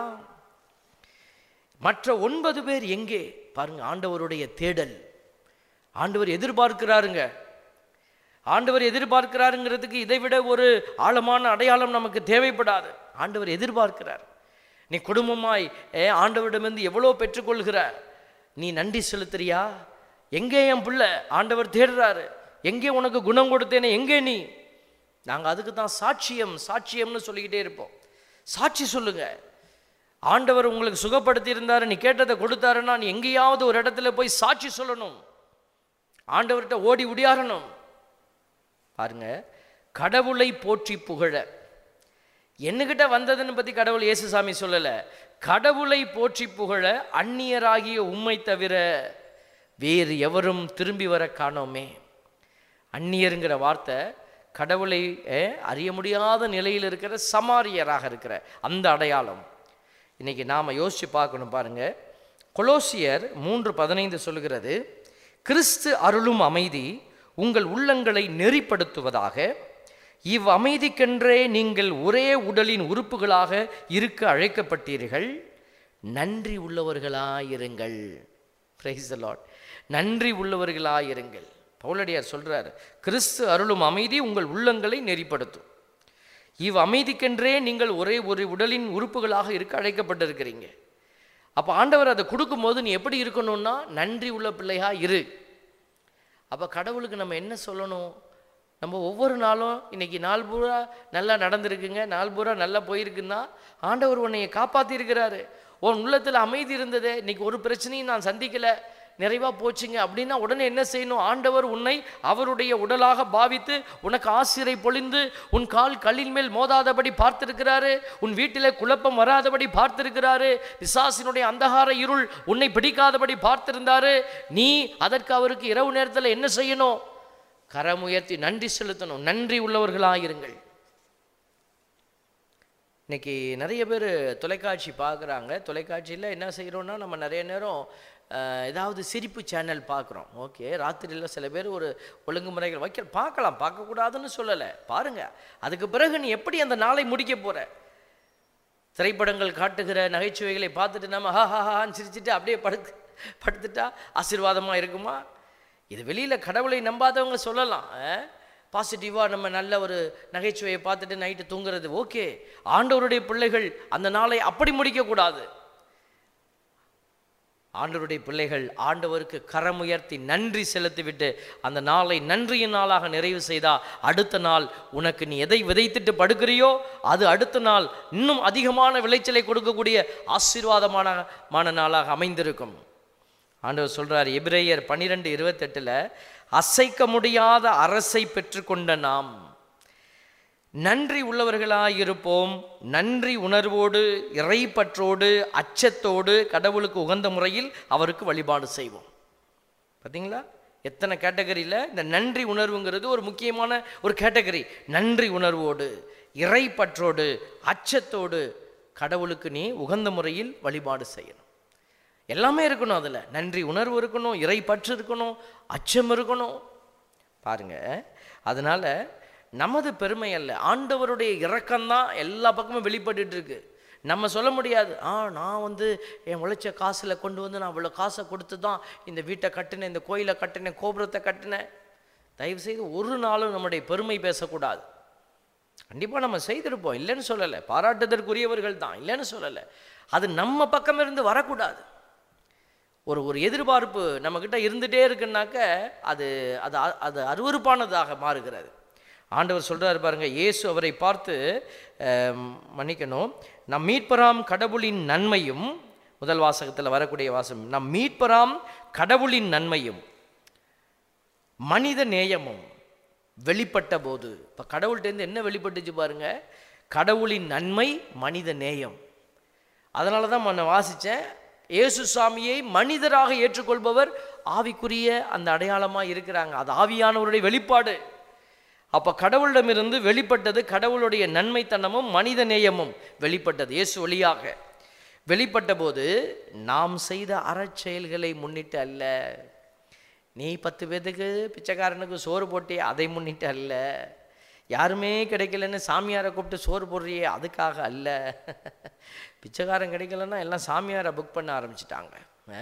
மற்ற ஒன்பது பேர் எங்கே பாருங்க ஆண்டவருடைய தேடல் ஆண்டவர் எதிர்பார்க்கிறாருங்க ஆண்டவர் எதிர்பார்க்கிறாருங்கிறதுக்கு இதை விட ஒரு ஆழமான அடையாளம் நமக்கு தேவைப்படாது ஆண்டவர் எதிர்பார்க்கிறார் நீ குடும்பமாய் ஏ ஆண்டவரிடமிருந்து எவ்வளோ பெற்றுக்கொள்கிற நீ நன்றி செலுத்துறியா எங்கே என் பிள்ளை ஆண்டவர் தேடுறாரு எங்கே உனக்கு குணம் கொடுத்தேனே எங்கே நீ நாங்கள் அதுக்கு தான் சாட்சியம் சாட்சியம்னு சொல்லிக்கிட்டே இருப்போம் சாட்சி சொல்லுங்க ஆண்டவர் உங்களுக்கு சுகப்படுத்தி இருந்தாரு நீ கேட்டதை கொடுத்தாருன்னா நீ எங்கேயாவது ஒரு இடத்துல போய் சாட்சி சொல்லணும் ஆண்டவர்கிட்ட ஓடி உடியாரணும் பாருங்க கடவுளை போற்றி புகழ என்னகிட்ட வந்ததுன்னு பற்றி கடவுள் இயேசுசாமி சொல்லலை கடவுளை போற்றி புகழ அந்நியராகிய உம்மை தவிர வேறு எவரும் திரும்பி வர காணோமே அந்நியருங்கிற வார்த்தை கடவுளை அஹ், அறிய முடியாத நிலையில் இருக்கிற சமாரியராக இருக்கிற அந்த அடையாளம் இன்னைக்கு நாம் யோசித்து பார்க்கணும் பாருங்க கொலோசியர் மூன்று பதினைந்து சொல்கிறது கிறிஸ்து அருளும் அமைதி உங்கள் உள்ளங்களை நெறிப்படுத்துவதாக இவ் அமைதிக்கென்றே நீங்கள் ஒரே உடலின் உறுப்புகளாக இருக்க அழைக்கப்பட்டீர்கள் நன்றி உள்ளவர்களாயிருங்கள் பிரைஸ் the Lord நன்றி உள்ளவர்களாயிருங்கள் பவுலடியார் சொல்றார் கிறிஸ்து அருளும் அமைதி உங்கள் உள்ளங்களை நெறிப்படுத்தும் இவ் அமைதிக்கென்றே நீங்கள் ஒரே ஒரு உடலின் உறுப்புகளாக இருக்க அழைக்கப்பட்டிருக்கிறீங்க அப்போ ஆண்டவர் அதை கொடுக்கும்போது நீ எப்படி இருக்கணும்னா நன்றி உள்ள பிள்ளையா இரு அப்போ கடவுளுக்கு நம்ம என்ன சொல்லணும் நம்ம ஒவ்வொரு நாளும் இன்னைக்கு நாள் பூரா நல்லா நடந்திருக்குங்க நாள் பூரா நல்லா போயிருக்குன்னா ஆண்டவர் உன்னைய காப்பாற்றிருக்கிறாரு உன் உள்ளத்தில் அமைதி இருந்ததே இன்னைக்கு ஒரு பிரச்சனையும் நான் சந்திக்கலை நிறைவாக போச்சுங்க அப்படின்னா உடனே என்ன செய்யணும் ஆண்டவர் உன்னை அவருடைய உடலாக பாவித்து உனக்கு ஆசிரை பொழிந்து உன் கால் கல்லின் மேல் மோதாதபடி பார்த்திருக்கிறாரு உன் வீட்டில் குழப்பம் வராதபடி பார்த்திருக்கிறாரு பிசாசினுடைய அந்தகார இருள் உன்னை பிடிக்காதபடி பார்த்திருந்தாரு நீ அதற்கு அவருக்கு இரவு நேரத்தில் என்ன செய்யணும் கரமுயர்த்தி நன்றி செலுத்தணும் நன்றி உள்ளவர்களாயிருங்கள் இன்னைக்கு நிறைய பேர் தொலைக்காட்சி பார்க்குறாங்க தொலைக்காட்சியில் என்ன செய்கிறோன்னா நம்ம நிறைய நேரம் அஹ், ஏதாவது சிரிப்பு சேனல் பார்க்குறோம் ஓகே ராத்திரியில் சில பேர் ஒரு ஒழுங்குமுறைகள் வைக்க பார்க்கலாம் பார்க்கக்கூடாதுன்னு சொல்லலை பாருங்கள் அதுக்கு பிறகு நீ எப்படி அந்த நாளை முடிக்க போகிற திரைப்படங்கள் காட்டுகிற நகைச்சுவைகளை பார்த்துட்டு நம்ம ஹா ஹா ஹான்னு சிரிச்சிட்டு அப்படியே படுத்து படுத்துட்டா ஆசீர்வாதமாக இருக்குமா இது வெளியில் கடவுளை நம்பாதவங்க சொல்லலாம் பாசிட்டிவாக நம்ம நல்ல ஒரு நகைச்சுவையை பார்த்துட்டு நைட்டு தூங்குறது ஓகே ஆண்டவருடைய பிள்ளைகள் அந்த நாளை அப்படி முடிக்கக்கூடாது ஆண்டவருடைய பிள்ளைகள் ஆண்டவருக்கு கரமுயர்த்தி நன்றி செலுத்திவிட்டு அந்த நாளை நன்றியின் நாளாக நிறைவு செய்தா அடுத்த நாள் உனக்கு நீ எதை விதைத்துட்டு படுக்கிறியோ அது அடுத்த நாள் இன்னும் அதிகமான விளைச்சலை கொடுக்கக்கூடிய ஆசீர்வாதமான மான நாளாக அமைந்திருக்கும் ஆண்டவர் சொல்றார் எபிரேயர் பன்னிரெண்டு இருபத்தெட்டில் அசைக்க முடியாத அரசை பெற்றுக்கொண்ட நாம் நன்றி உள்ளவர்களாயிருப்போம் நன்றி உணர்வோடு இறைப்பற்றோடு அச்சத்தோடு கடவுளுக்கு உகந்த முறையில் அவருக்கு வழிபாடு செய்வோம் பார்த்தீங்களா எத்தனை கேட்டகரியில் இந்த நன்றி உணர்வுங்கிறது ஒரு முக்கியமான ஒரு கேட்டகரி நன்றி உணர்வோடு இறைப்பற்றோடு அச்சத்தோடு கடவுளுக்கு நீ உகந்த முறையில் வழிபாடு செய்யணும் எல்லாமே இருக்கணும் அதில் நன்றி உணர்வு இருக்கணும் இறைப்பற்று இருக்கணும் அச்சம் இருக்கணும் பாருங்க அதனால நமது பெருமை அல்ல ஆண்டவருடைய இரக்கம்தான் எல்லா பக்கமும் வெளிப்பட்டுட்டு இருக்கு நம்ம சொல்ல முடியாது ஆ நான் வந்து என் உழைச்ச காசில் கொண்டு வந்து நான் இவ்வளோ காசை கொடுத்து தான் இந்த வீட்டை கட்டினேன் இந்த கோயிலை கட்டினேன் கோபுரத்தை கட்டினேன் தயவுசெய்து ஒரு நாளும் நம்முடைய பெருமை பேசக்கூடாது கண்டிப்பாக நம்ம செய்திருப்போம் இல்லைன்னு சொல்லலை பாராட்டுதற்குரியவர்கள் தான் இல்லைன்னு சொல்லலை அது நம்ம பக்கம் இருந்து வரக்கூடாது ஒரு ஒரு எதிர்பார்ப்பு நம்மக்கிட்ட இருந்துகிட்டே இருக்குன்னாக்க அது அது அ- அது அருவருப்பானதாக மாறுகிறது ஆண்டவர் சொல்றாரு பாருங்க இயேசு அவரை பார்த்து அம், மன்னிக்கணும் நம் மீட்பராம் கடவுளின் நன்மையும் முதல் வாசகத்தில் வரக்கூடிய வாசகம் நம் மீட்பராம் கடவுளின் நன்மையும் மனித நேயமும் வெளிப்பட்ட போது இப்போ கடவுள்கிட்டேருந்து என்ன வெளிப்பட்டுச்சு பாருங்க கடவுளின் நன்மை மனித நேயம் அதனால தான் நான் வாசித்தேன் இயேசு சாமியை மனிதராக ஏற்றுக்கொள்பவர் ஆவிக்குரிய அந்த அடையாளமாக இருக்கிறாங்க அது ஆவியானவருடைய வெளிப்பாடு அப்போ கடவுளிடமிருந்து வெளிப்பட்டது கடவுளுடைய நன்மைத்தனமும் மனித நேயமும் வெளிப்பட்டது இயேசு வழியாக வெளிப்பட்ட போது நாம் செய்த அறச்செயல்களை முன்னிட்டு அல்ல நீ பத்து பேத்துக்கு பிச்சைக்காரனுக்கு சோறு போட்டியே அதை முன்னிட்டு அல்ல யாருமே கிடைக்கலன்னு சாமியாரை கூப்பிட்டு சோறு போடுறியே அதுக்காக அல்ல பிச்சைக்காரன் கிடைக்கலன்னா எல்லாம் சாமியாரை புக் பண்ண ஆரம்பிச்சிட்டாங்க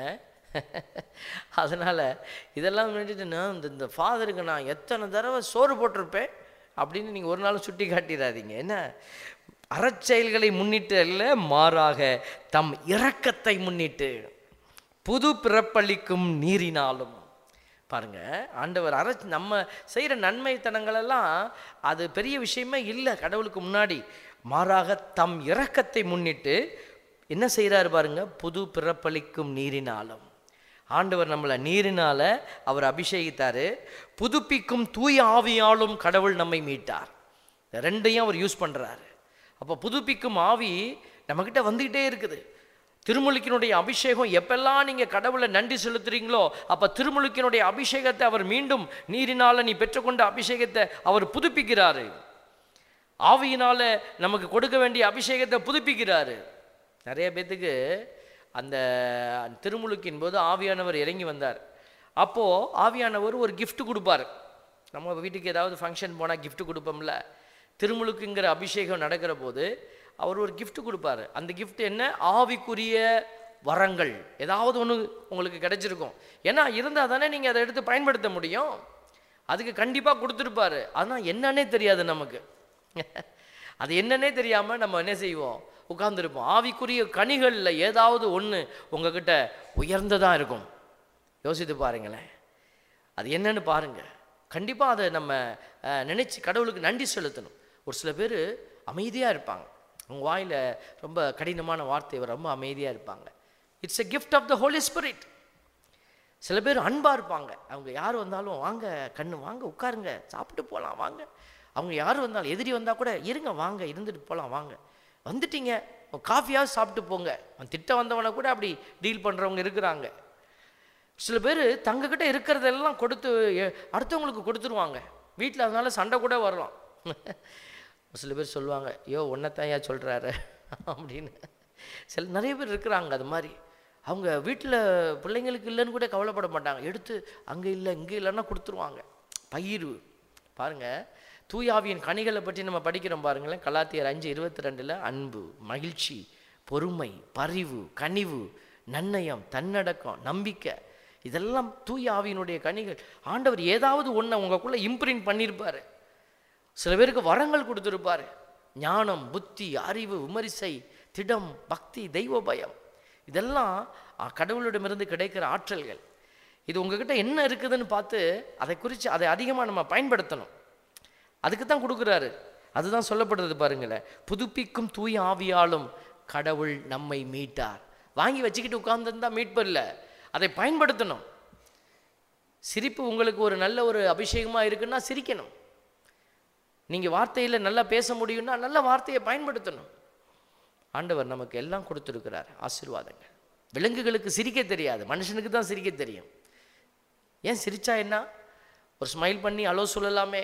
அதனால் இதெல்லாம் வேண்டிட்டு நான் இந்த இந்த ஃபாதருக்கு நான் எத்தனை தடவை சோறு போட்டிருப்பேன் அப்படின்னு நீங்கள் ஒரு நாள் சுட்டி காட்டிடாதீங்க என்ன அறச்செயல்களை முன்னிட்டு அல்ல மாறாக தம் இரக்கத்தை முன்னிட்டு புது பிறப்பளிக்கும் நீரினாலும் பாருங்க ஆண்டவர் அரை நம்ம செய்கிற நன்மைத்தனங்களெல்லாம் அது பெரிய விஷயமே இல்லை கடவுளுக்கு முன்னாடி மாறாக தம் இரக்கத்தை முன்னிட்டு என்ன செய்கிறாரு பாருங்க புது பிறப்பளிக்கும் நீரினாலும் ஆண்டவர் நம்மளை நீரினால அவர் அபிஷேகித்தாரு புதுப்பிக்கும் தூய ஆவியாலும் கடவுள் நம்மை மீட்டார் இந்த ரெண்டையும் அவர் யூஸ் பண்ணுறாரு அப்போ புதுப்பிக்கும் ஆவி நம்மக்கிட்ட வந்துக்கிட்டே இருக்குது திருமுழுக்கினுடைய அபிஷேகம் எப்பெல்லாம் நீங்கள் கடவுளை நன்றி செலுத்துறீங்களோ அப்போ திருமுழுக்கினுடைய அபிஷேகத்தை அவர் மீண்டும் நீரினால் நீ பெற்றுக்கொண்ட அபிஷேகத்தை அவர் புதுப்பிக்கிறாரு ஆவியினால் நமக்கு கொடுக்க வேண்டிய அபிஷேகத்தை புதுப்பிக்கிறாரு நிறைய பேத்துக்கு அந்த திருமுழுக்கின் போது ஆவியானவர் இறங்கி வந்தார் அப்போது ஆவியானவர் ஒரு gift கொடுப்பார் நம்ம வீட்டுக்கு ஏதாவது ஃபங்க்ஷன் போனால் gift கொடுப்போம்ல திருமுழுக்குங்கிற அபிஷேகம் நடக்கிற போது அவர் ஒரு gift கொடுப்பாரு அந்த gift என்ன ஆவிக்குரிய வரங்கள் ஏதாவது ஒன்று உங்களுக்கு கிடைச்சிருக்கும் ஏன்னா இருந்தால் தானே நீங்கள் அதை எடுத்து பயன்படுத்த முடியும் அதுக்கு கண்டிப்பாக கொடுத்துருப்பாரு ஆனால் என்னன்னே தெரியாது நமக்கு அது என்னன்னே தெரியாமல் நம்ம என்ன செய்வோம் உட்கார்ந்துருப்போம் ஆவிக்குரிய கனிகளில் ஏதாவது ஒன்று உங்ககிட்ட உயர்ந்ததாக இருக்கும் யோசித்து பாருங்களேன் அது என்னன்னு பாருங்க கண்டிப்பாக அதை நம்ம அஹ், நினைச்சு கடவுளுக்கு நன்றி செலுத்தணும் ஒரு சில பேர் அமைதியாக இருப்பாங்க அவங்க வாயில் ரொம்ப கடினமான வார்த்தை ரொம்ப அமைதியாக இருப்பாங்க it's a gift of the holy spirit சில பேர் அன்பாக இருப்பாங்க அவங்க யார் வந்தாலும் வாங்க கண்ணு வாங்க உட்காருங்க சாப்பிட்டு போகலாம் வாங்க அவங்க யார் வந்தாலும் எதிரி வந்தால் கூட இருங்க வாங்க இருந்துட்டு போகலாம் வாங்க வந்துட்டீங்க காஃபியாவது சாப்பிட்டு போங்க அவன் திட்ட வந்தவனை கூட அப்படி டீல் பண்ணுறவங்க இருக்கிறாங்க சில பேர் தங்கக்கிட்ட இருக்கிறதெல்லாம் கொடுத்து எ- அடுத்தவங்களுக்கு கொடுத்துருவாங்க வீட்டில் அதனால சண்டை கூட வரலாம் சில பேர் சொல்லுவாங்க ஐயோ ஒன்றைத்தான் ஏன் சொல்கிறாரு அப்படின்னு சில நிறைய பேர் இருக்கிறாங்க அது மாதிரி அவங்க வீட்டில் பிள்ளைங்களுக்கு இல்லைன்னு கூட கவலைப்பட மாட்டாங்க எடுத்து அங்கே இல்லை இங்கே இல்லைன்னா கொடுத்துருவாங்க பயிர் பாருங்க தூயாவியின் கனிகளை பற்றி நம்ம படிக்கிறோம் பாருங்களேன் கலாத்தியர் அஞ்சு இருபத்தி ரெண்டில் அன்பு மகிழ்ச்சி பொறுமை பரிவு கனிவு நன்னயம் தன்னடக்கம் நம்பிக்கை இதெல்லாம் தூய ஆவியினுடைய கனிகள் ஆண்டவர் ஏதாவது ஒன்றை உங்களுக்குள்ளே இம்ப்ரிண்ட் பண்ணியிருப்பாரு சில பேருக்கு வரங்கள் கொடுத்துருப்பாரு ஞானம் புத்தி அறிவு விமரிசை திடம் பக்தி தெய்வ பயம் இதெல்லாம் அ, கடவுளிடமிருந்து கிடைக்கிற ஆற்றல்கள் இது உங்ககிட்ட என்ன இருக்குதுன்னு பார்த்து அதை குறித்து அதை அதிகமாக நம்ம பயன்படுத்தணும் அதுக்கு தான் கொடுக்குறாரு அதுதான் சொல்லப்படுறது பாருங்களேன் புதுப்பிக்கும் தூய ஆவியாலும் கடவுள் நம்மை மீட்டார் வாங்கி வச்சுக்கிட்டு உட்கார்ந்துருந்தா மீட்பு இல்லை அதை பயன்படுத்தணும் சிரிப்பு உங்களுக்கு ஒரு நல்ல ஒரு அபிஷேகமாக இருக்குன்னா சிரிக்கணும் நீங்கள் வார்த்தையில் நல்லா பேச முடியும்னா நல்ல வார்த்தையை பயன்படுத்தணும் ஆண்டவர் நமக்கு எல்லாம் கொடுத்துருக்கிறார் ஆசீர்வாதங்கள் விலங்குகளுக்கு சிரிக்க தெரியாது மனுஷனுக்கு தான் சிரிக்க தெரியும் ஏன் சிரிச்சா என்ன ஒரு ஸ்மைல் பண்ணி அலோ சொல்லலாமே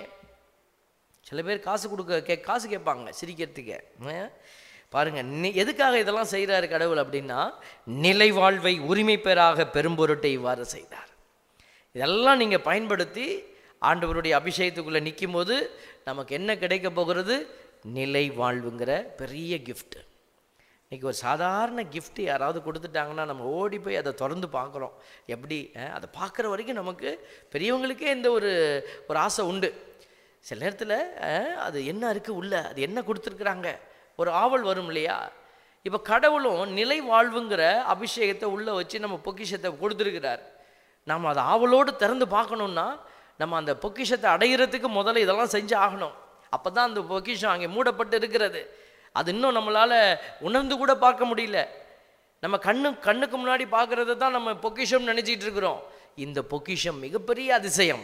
சில பேர் காசு கொடுக்க கே காசு கேட்பாங்க சிரிக்கிறதுக்கு ஆ? பாருங்க நி எதுக்காக இதெல்லாம் செய்கிறாரு கடவுள் அப்படின்னா நிலை வாழ்வை உரிமை பெறாக பெரும்பொருட்டை இவ்வாறு செய்தார் இதெல்லாம் நீங்கள் பயன்படுத்தி ஆண்டவருடைய அபிஷேகத்துக்குள்ளே நிற்கும் போது நமக்கு என்ன கிடைக்க போகிறது நிலை வாழ்வுங்கிற பெரிய gift இன்னைக்கு ஒரு சாதாரண gift யாராவது கொடுத்துட்டாங்கன்னா நம்ம ஓடி போய் அதை திறந்து பார்க்குறோம் எப்படி அஹ், அதை பார்க்குற வரைக்கும் நமக்கு பெரியவங்களுக்கே இந்த ஒரு ஒரு ஆசை உண்டு சில நேரத்தில் அது என்ன இருக்குது உள்ள அது என்ன கொடுத்துருக்குறாங்க ஒரு ஆவல் வரும் இல்லையா இப்போ கடவுளும் நிலை வாழ்வுங்கிற அபிஷேகத்தை உள்ளே வச்சு நம்ம பொக்கிஷத்தை கொடுத்துருக்கிறார் நாம் அதை ஆவலோடு திறந்து பார்க்கணுன்னா நம்ம அந்த பொக்கிஷத்தை அடையிறதுக்கு முதல்ல இதெல்லாம் செஞ்சு ஆகணும் அப்போ தான் அந்த பொக்கிஷம் அங்கே மூடப்பட்டு இருக்கிறது அது இன்னும் நம்மளால் உணர்ந்து கூட பார்க்க முடியல நம்ம கண்ணு கண்ணுக்கு முன்னாடி பார்க்கறத தான் நம்ம பொக்கிஷம் நினச்சிட்டு இருக்கிறோம் இந்த பொக்கிஷம் மிகப்பெரிய அதிசயம்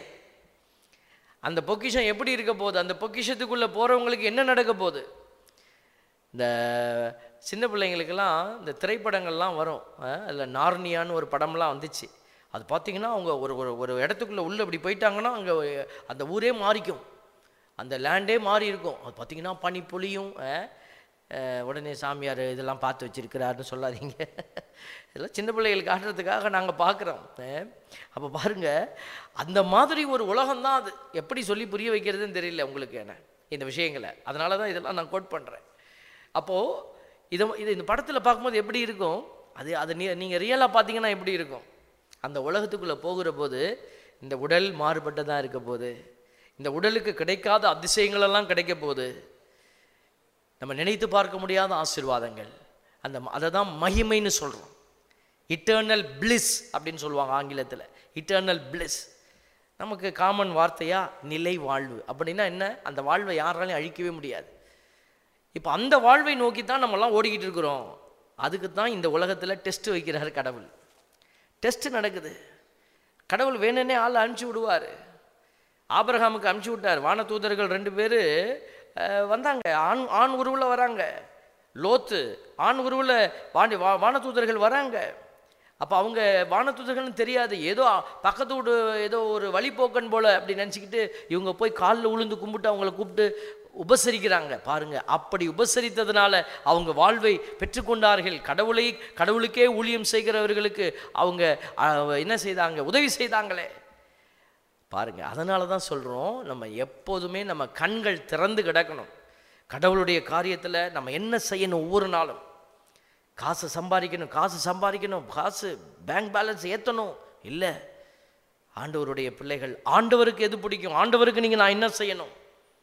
அந்த பொக்கிஷம் எப்படி இருக்க போகுது அந்த பொக்கிஷத்துக்குள்ளே போகிறவங்களுக்கு என்ன நடக்க போகுது இந்த சின்ன பிள்ளைங்களுக்கெல்லாம் இந்த திரைப்படங்கள்லாம் வரும் அதில் நார்னியான்னு ஒரு படம்லாம் வந்துச்சு அது பார்த்தீங்கன்னா அவங்க ஒரு ஒரு ஒரு இடத்துக்குள்ளே உள்ளே இப்படி போயிட்டாங்கன்னா அங்கே அந்த ஊரே மாறிக்கும் அந்த லேண்டே மாறி இருக்கும் அது பார்த்தீங்கன்னா பனி பொழியும் அஹ், அஹ், உடனே சாமியார் இதெல்லாம் பார்த்து வச்சிருக்கிறாருன்னு சொல்லாதீங்க இதெல்லாம் சின்ன பிள்ளைகளுக்கு காட்டுறதுக்காக நாங்கள் பார்க்குறோம் அப்போ பாருங்கள் அந்த மாதிரி ஒரு உலகம்தான் அது எப்படி சொல்லி புரிய வைக்கிறதுன்னு தெரியல உங்களுக்கு என்ன இந்த விஷயங்களை அதனால தான் இதெல்லாம் நான் கோட் பண்ணுறேன் அப்போது இதை இது இந்த படத்தில் பார்க்கும்போது எப்படி இருக்கும் அது அது நீ நீங்கள் ரியலாக பார்த்தீங்கன்னா எப்படி இருக்கும் அந்த உலகத்துக்குள்ளே போகிற போது இந்த உடல் மாறுபட்டதாக இருக்க போது இந்த உடலுக்கு கிடைக்காத அதிசயங்களெல்லாம் கிடைக்க போகுது நம்ம நினைத்து பார்க்க முடியாத ஆசீர்வாதங்கள் அந்த அதை தான் மகிமைன்னு சொல்கிறோம் இட்டர்னல் bliss அப்படின்னு சொல்லுவாங்க ஆங்கிலத்தில் இட்டர்னல் bliss நமக்கு காமன் வார்த்தையா நிலை வாழ்வு அப்படின்னா என்ன அந்த வாழ்வை யாராலையும் அழிக்கவே முடியாது இப்போ அந்த வாழ்வை நோக்கி தான் நம்மலாம் ஓடிக்கிட்டு இருக்கிறோம் அதுக்கு தான் இந்த உலகத்தில் டெஸ்ட் வைக்கிறார் கடவுள் டெஸ்ட் நடக்குது கடவுள் வேணுன்னே ஆள் அனுப்பிச்சி விடுவார் ஆபிரகாமுக்கு அனுப்பிச்சி விட்டார் வானதூதர்கள் ரெண்டு பேர் வந்தாங்க ஆண் ஆண் உருவில் வராங்க லோத்து ஆண் உருவில் வாண்டி வா வானதூதர்கள் வராங்க அப்போ அவங்க வானதூதர்கள்னு தெரியாது ஏதோ பக்கத்து வீடு ஏதோ ஒரு வழிபோக்கன் போல அப்படி நினச்சிக்கிட்டு இவங்க போய் காலில் உளுந்து கும்பிட்டு அவங்கள கூப்பிட்டு உபசரிக்கிறாங்க பாருங்க அப்படி உபசரித்ததுனால அவங்க வாழ்வை பெற்றுக்கொண்டார்கள் கடவுளை கடவுளுக்கே ஊழியம் செய்கிறவர்களுக்கு அவங்க அஹ், என்ன செய்தாங்க உதவி செய்தாங்களே பாருங்க அதனால தான் சொல்கிறோம் நம்ம எப்போதுமே நம்ம கண்கள் திறந்து கிடக்கணும் கடவுளுடைய காரியத்தில் நம்ம என்ன செய்யணும் ஒவ்வொரு நாளும் காசு சம்பாதிக்கணும் காசு சம்பாதிக்கணும் காசு பேங்க் பேலன்ஸ் ஏற்றணும் இல்லை ஆண்டவருடைய பிள்ளைகள் ஆண்டவருக்கு எது பிடிக்கும் ஆண்டவருக்கு நீங்கள் நான் என்ன செய்யணும்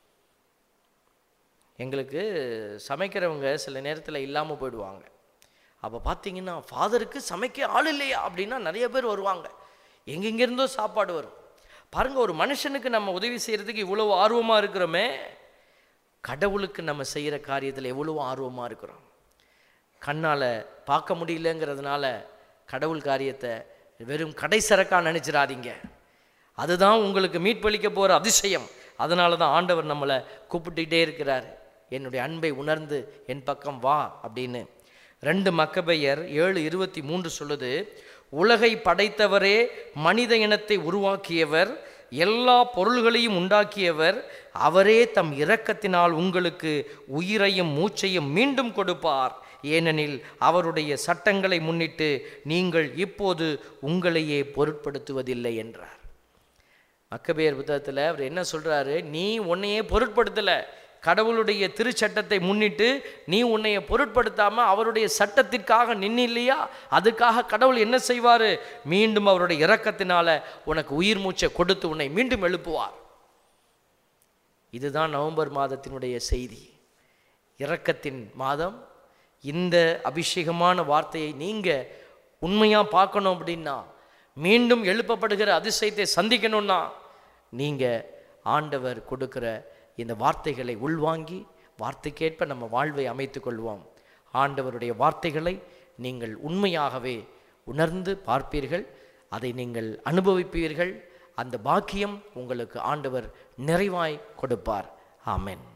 எங்களுக்கு சமைக்கிறவங்க சில நேரத்தில் இல்லாமல் போயிடுவாங்க அப்போ பார்த்தீங்கன்னா ஃபாதருக்கு சமைக்க ஆள் இல்லையா அப்படின்னா நிறைய பேர் வருவாங்க எங்கெங்கிருந்தோ சாப்பாடு வரும் பாருங்க ஒரு மனுஷனுக்கு நம்ம உதவி செய்கிறதுக்கு இவ்வளவு ஆர்வமாக இருக்கிறோமே கடவுளுக்கு நம்ம செய்கிற காரியத்தில் எவ்வளவு ஆர்வமாக இருக்கிறோம் கண்ணால் பார்க்க முடியலங்கிறதுனால கடவுள் காரியத்தை வெறும் கடைசரக்காக நினச்சிடாதீங்க அதுதான் உங்களுக்கு மீட்பளிக்க போகிற அதிசயம் அதனால தான் ஆண்டவர் நம்மளை கூப்பிட்டுக்கிட்டே இருக்கிறார் என்னுடைய அன்பை உணர்ந்து என் பக்கம் வா அப்படின்னு ரெண்டு மக்கபெயர் ஏழு இருபத்தி மூன்று சொல்லுது உலகை படைத்தவரே மனித இனத்தை உருவாக்கியவர் எல்லா பொருள்களையும் உண்டாக்கியவர் அவரே தம் இரக்கத்தினால் உங்களுக்கு உயிரையும் மூச்சையும் மீண்டும் கொடுப்பார் ஏனெனில் அவருடைய சட்டங்களை முன்னிட்டு நீங்கள் இப்போது உங்களையே பொருட்படுத்துவதில்லை என்றார் மக்கபேயர் புத்தகத்தில் அவர் என்ன சொல்றாரு நீ உன்னையே பொருட்படுத்தலை கடவுளுடைய திருச்சட்டத்தை முன்னிட்டு நீ உன்னைய பொருட்படுத்தாம அவருடைய சட்டத்திற்காக நின்னு இல்லையா அதுக்காக கடவுள் என்ன செய்வார் மீண்டும் அவருடைய இரக்கத்தினால உனக்கு உயிர் மூச்சை கொடுத்து உன்னை மீண்டும் எழுப்புவார் இதுதான் நவம்பர் மாதத்தினுடைய செய்தி இரக்கத்தின் மாதம் இந்த அபிஷேகமான வார்த்தையை நீங்கள் உண்மையாக பார்க்கணும் அப்படின்னா மீண்டும் எழுப்பப்படுகிற அதிசயத்தை சந்திக்கணும்னா நீங்கள் ஆண்டவர் கொடுக்கிற இந்த வார்த்தைகளை உள்வாங்கி வார்த்தைக்கேற்ப நம்ம வாழ்வை அமைத்து கொள்வோம் ஆண்டவருடைய வார்த்தைகளை நீங்கள் உண்மையாகவே உணர்ந்து பார்ப்பீர்கள் அதை நீங்கள் அனுபவிப்பீர்கள் அந்த பாக்கியம் உங்களுக்கு ஆண்டவர் நிறைவாய் கொடுப்பார் ஆமென்